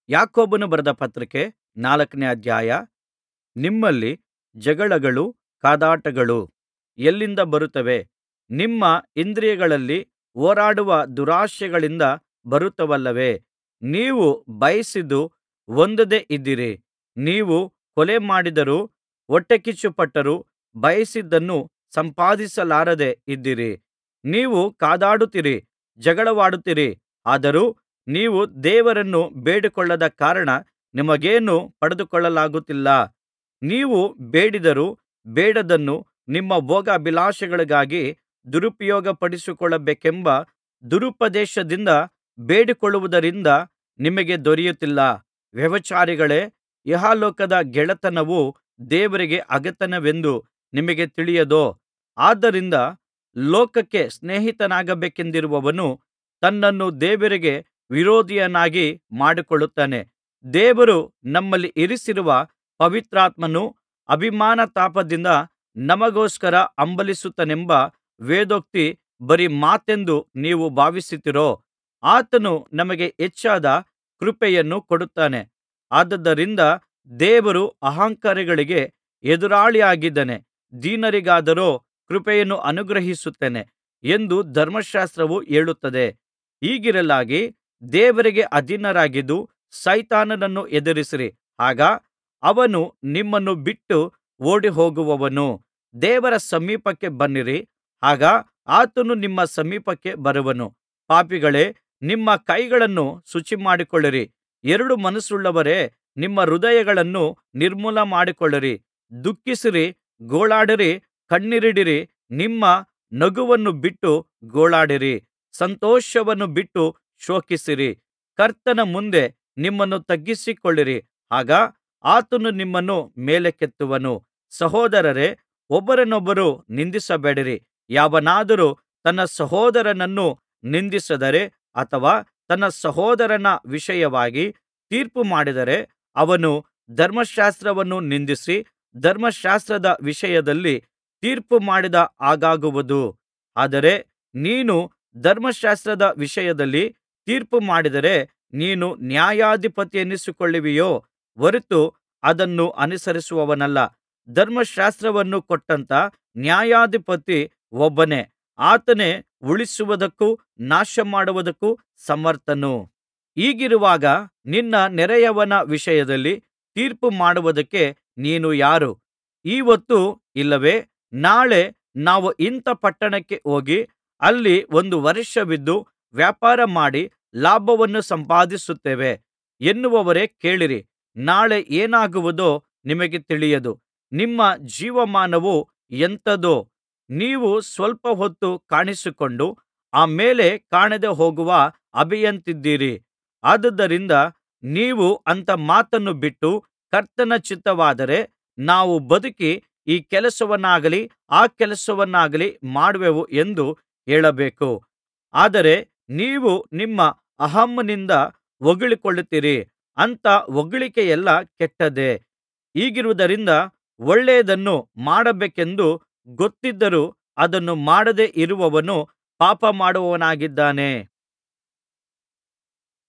ಯಾಕೋಬನು ಬರೆದ ಪತ್ರಿಕೆ ನಾಲ್ಕನೇ ಅಧ್ಯಾಯ ನಿಮ್ಮಲ್ಲಿ ಜಗಳಗಳೂ ಕಾದಾಟಗಳೂ ಎಲ್ಲಿಂದ ಬರುತ್ತವೆ ನಿಮ್ಮ ಇಂದ್ರಿಯಗಳಲ್ಲಿ ಹೋರಾಡುವ ದುರಾಶೆಗಳಿಂದ ಬರುತ್ತವಲ್ಲವೇ ನೀವು ಬಯಸಿದ್ದು ಹೊಂದದೆ ಇದ್ದೀರಿ ನೀವು ಕೊಲೆಮಾಡಿದರೂ ಹೊಟ್ಟೆಕಿಚ್ಚುಪಟ್ಟರೂ ಬಯಸಿದ್ದನ್ನು ಸಂಪಾದಿಸಲಾರದೆ ಇದ್ದೀರಿ ನೀವು ಕಾದಾಡುತ್ತೀರಿ ಜಗಳವಾಡುತ್ತೀರಿ ಆದರೂ ನೀವು ದೇವರನ್ನು ಬೇಡಿಕೊಳ್ಳದ ಕಾರಣ ನಿಮಗೇನೂ ಪಡೆದುಕೊಳ್ಳಲಾಗುತ್ತಿಲ್ಲ ನೀವು ಬೇಡಿದರೂ ಬೇಡದ್ದನ್ನು ನಿಮ್ಮ ಭೋಗಾಭಿಲಾಷೆಗಳಿಗಾಗಿ ದುರುಪಯೋಗಪಡಿಸಿಕೊಳ್ಳಬೇಕೆಂಬ ದುರುಪದೇಶದಿಂದ ಬೇಡಿಕೊಳ್ಳುವುದರಿಂದ ನಿಮಗೆ ದೊರೆಯುತ್ತಿಲ್ಲ ವ್ಯಭಿಚಾರಿಗಳೇ ಇಹಲೋಕದ ಗೆಳೆತನವು ದೇವರಿಗೆ ಹಗೆತನವೆಂದು ನಿಮಗೆ ತಿಳಿಯದೋ ಆದ್ದರಿಂದ ಲೋಕಕ್ಕೆ ಸ್ನೇಹಿತನಾಗಬೇಕೆಂದಿರುವವನು ತನ್ನನ್ನು ದೇವರಿಗೆ ವಿರೋಧಿಯನ್ನಾಗಿ ಮಾಡಿಕೊಳ್ಳುತ್ತಾನೆ ದೇವರು ನಮ್ಮಲ್ಲಿ ಇರಿಸಿರುವ ಪವಿತ್ರಾತ್ಮನು ಅಭಿಮಾನತಾಪದಿಂದ ನಮಗೋಸ್ಕರ ಹಂಬಲಿಸುತ್ತಾನೆಂಬ ವೇದೋಕ್ತಿ ಬರೀ ಮಾತೆಂದು ನೀವು ಭಾವಿಸುತ್ತೀರೋ ಆತನು ನಮಗೆ ಹೆಚ್ಚಾದ ಕೃಪೆಯನ್ನು ಕೊಡುತ್ತಾನೆ ಆದುದರಿಂದ ದೇವರು ಅಹಂಕಾರಿಗಳಿಗೆ ಎದುರಾಳಿಯಾಗಿದ್ದಾನೆ ದೀನರಿಗಾದರೋ ಕೃಪೆಯನ್ನು ಅನುಗ್ರಹಿಸುತ್ತಾನೆ ಎಂದು ಧರ್ಮಶಾಸ್ತ್ರವು ಹೇಳುತ್ತದೆ ಹೀಗಿರಲಾಗಿ ದೇವರಿಗೆ ಅಧೀನರಾಗಿದ್ದು ಸೈತಾನನನ್ನು ಎದುರಿಸಿರಿ ಆಗ ಅವನು ನಿಮ್ಮನ್ನು ಬಿಟ್ಟು ಓಡಿಹೋಗುವನು ದೇವರ ಸಮೀಪಕ್ಕೆ ಬನ್ನಿರಿ ಆಗ ಆತನು ನಿಮ್ಮ ಸಮೀಪಕ್ಕೆ ಬರುವನು ಪಾಪಿಗಳೇ ನಿಮ್ಮ ಕೈಗಳನ್ನು ಶುಚಿಮಾಡಿಕೊಳ್ಳಿರಿ ಎರಡು ಮನಸ್ಸುಳ್ಳವರೇ ನಿಮ್ಮ ಹೃದಯಗಳನ್ನು ನಿರ್ಮಲಮಾಡಿಕೊಳ್ಳಿರಿ ದುಃಖಿಸಿರಿ ಗೋಳಾಡಿರಿ ಕಣ್ಣೀರಿಡಿರಿ ನಿಮ್ಮ ನಗುವನ್ನು ಬಿಟ್ಟು ಗೋಳಾಡಿರಿ ಸಂತೋಷವನ್ನು ಬಿಟ್ಟು ಶೋಕಿಸಿರಿ ಕರ್ತನ ಮುಂದೆ ನಿಮ್ಮನ್ನು ತಗ್ಗಿಸಿಕೊಳ್ಳಿರಿ ಆಗ ಆತನು ನಿಮ್ಮನ್ನು ಮೇಲಕ್ಕೆತ್ತುವನು ಸಹೋದರರೇ ಒಬ್ಬರನ್ನೊಬ್ಬರು ನಿಂದಿಸಬೇಡಿರಿ ಯಾವನಾದರೂ ತನ್ನ ಸಹೋದರನನ್ನು ನಿಂದಿಸಿದರೆ ಅಥವಾ ತನ್ನ ಸಹೋದರನ ವಿಷಯವಾಗಿ ತೀರ್ಪು ಮಾಡಿದರೆ ಅವನು ಧರ್ಮಶಾಸ್ತ್ರವನ್ನು ನಿಂದಿಸಿ ಧರ್ಮಶಾಸ್ತ್ರದ ವಿಷಯದಲ್ಲಿ ತೀರ್ಪು ಮಾಡಿದ ಹಾಗಾಗುವುದು ಆದರೆ ನೀನು ಧರ್ಮಶಾಸ್ತ್ರದ ವಿಷಯದಲ್ಲಿ ತೀರ್ಪು ಮಾಡಿದರೆ ನೀನು ನ್ಯಾಯಾಧಿಪತಿಯೆನಿಸಿಕೊಳ್ಳುವಿಯೋ ಹೊರತು ಅದನ್ನು ಅನುಸರಿಸುವವನಲ್ಲ ಧರ್ಮಶಾಸ್ತ್ರವನ್ನು ಕೊಟ್ಟಂಥ ನ್ಯಾಯಾಧಿಪತಿ ಒಬ್ಬನೇ ಆತನೇ ಉಳಿಸುವುದಕ್ಕೂ ನಾಶಮಾಡುವುದಕ್ಕೂ ಸಮರ್ಥನು ಹೀಗಿರುವಾಗ ನಿನ್ನ ನೆರೆಯವನ ವಿಷಯದಲ್ಲಿ ತೀರ್ಪು ಮಾಡುವುದಕ್ಕೆ ನೀನು ಯಾರು ಈ ಹೊತ್ತು ಇಲ್ಲವೇ ನಾಳೆ ನಾವು ಇಂಥ ಪಟ್ಟಣಕ್ಕೆ ಹೋಗಿ ಅಲ್ಲಿ ಒಂದು ವರ್ಷವಿದ್ದು ವ್ಯಾಪಾರ ಮಾಡಿ ಲಾಭವನ್ನು ಸಂಪಾದಿಸುತ್ತೇವೆ ಎನ್ನುವವರೇ ಕೇಳಿರಿ ನಾಳೆ ಏನಾಗುವುದೋ ನಿಮಗೆ ತಿಳಿಯದು ನಿಮ್ಮ ಜೀವಮಾನವು ಎಂಥದೋ ನೀವು ಸ್ವಲ್ಪ ಹೊತ್ತು ಕಾಣಿಸಿಕೊಂಡು ಆ ಮೇಲೆ ಕಾಣದೆ ಹೋಗುವ ಹಬೆಯಂತಿದ್ದೀರಿ ಆದುದರಿಂದ ನೀವು ಅಂಥ ಮಾತನ್ನು ಬಿಟ್ಟು ಕರ್ತನ ಚಿತ್ತವಾದರೆ ನಾವು ಬದುಕಿ ಈ ಕೆಲಸವನ್ನಾಗಲಿ ಆ ಕೆಲಸವನ್ನಾಗಲಿ ಮಾಡುವೆವು ಎಂದು ಹೇಳಬೇಕು ಆದರೆ ನೀವು ನಿಮ್ಮ ಅಹಂನಿಂದ ಹೊಗಳಿಕೊಳ್ಳುತ್ತೀರಿ ಅಂಥ ಹೊಗಳಿಕೆಯೆಲ್ಲಾ ಕೆಟ್ಟದ್ದೇ ಹೀಗಿರುವುದರಿಂದ ಒಳ್ಳೆಯದನ್ನು ಮಾಡಬೇಕೆಂದು ಗೊತ್ತಿದ್ದರೂ ಅದನ್ನು ಮಾಡದೆ ಇರುವವನು ಪಾಪಮಾಡುವವನಾಗಿದ್ದಾನೆ